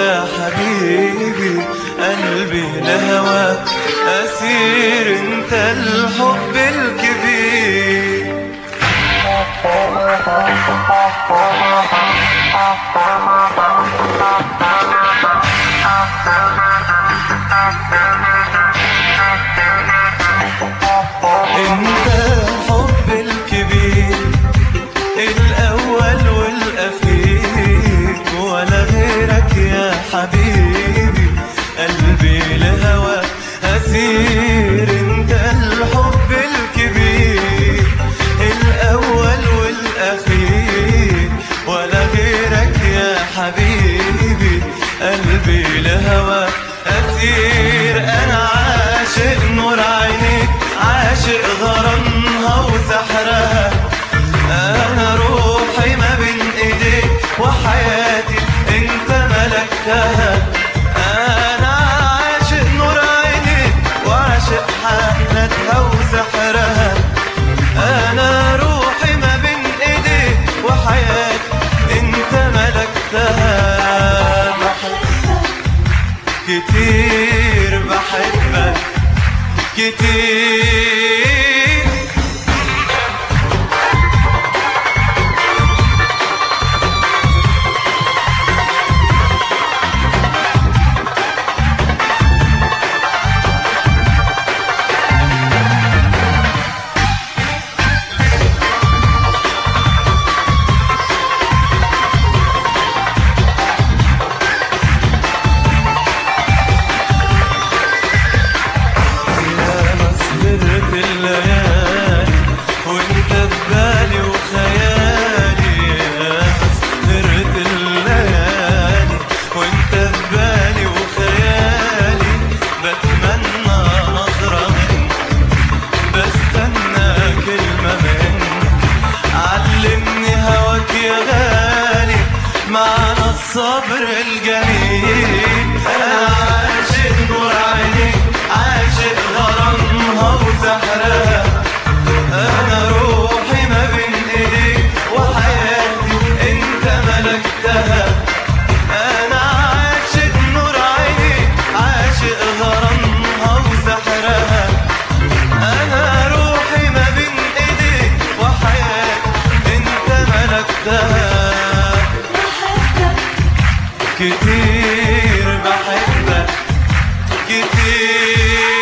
يا حبيبي قلبي لهواك أسير انت الحب الكبير انت الحب الكبير الاول والاخير ولا غيرك يا حبيبي قلبي لهواك اسير انت الحب الكبير الاول والاخير ولا غيرك يا حبيبي قلبي لهواك اسير انا عاشق نور عينيك عاشق غرامها وسحرها انا روحي ما بين ايديك وحياتي انت ملكتها انا عاشق نور عينيك وعاشق حالتها وسحرها انا روحي ما بين ايديك وحياتي انت ملكتها كتير بحبك كتير يا صبرت الليالي وانت ببالي وخيالي يا صبرت الليالي وانت ببالي وخيالي بتمنى نظرة منك بستنى كلمة منك علمني هواك يا غالي معنى الصبر الجميل انا عاشق نور عينيك عاشق غرامها وسحرها انا روحي ما بين ايديك وحياتي انت ملكتها انا عاشق نور عينيك عاشق غرامها وسحرها انا روحي ما بين ايديك وحياتي انت ملكتها كتير بحبك كتير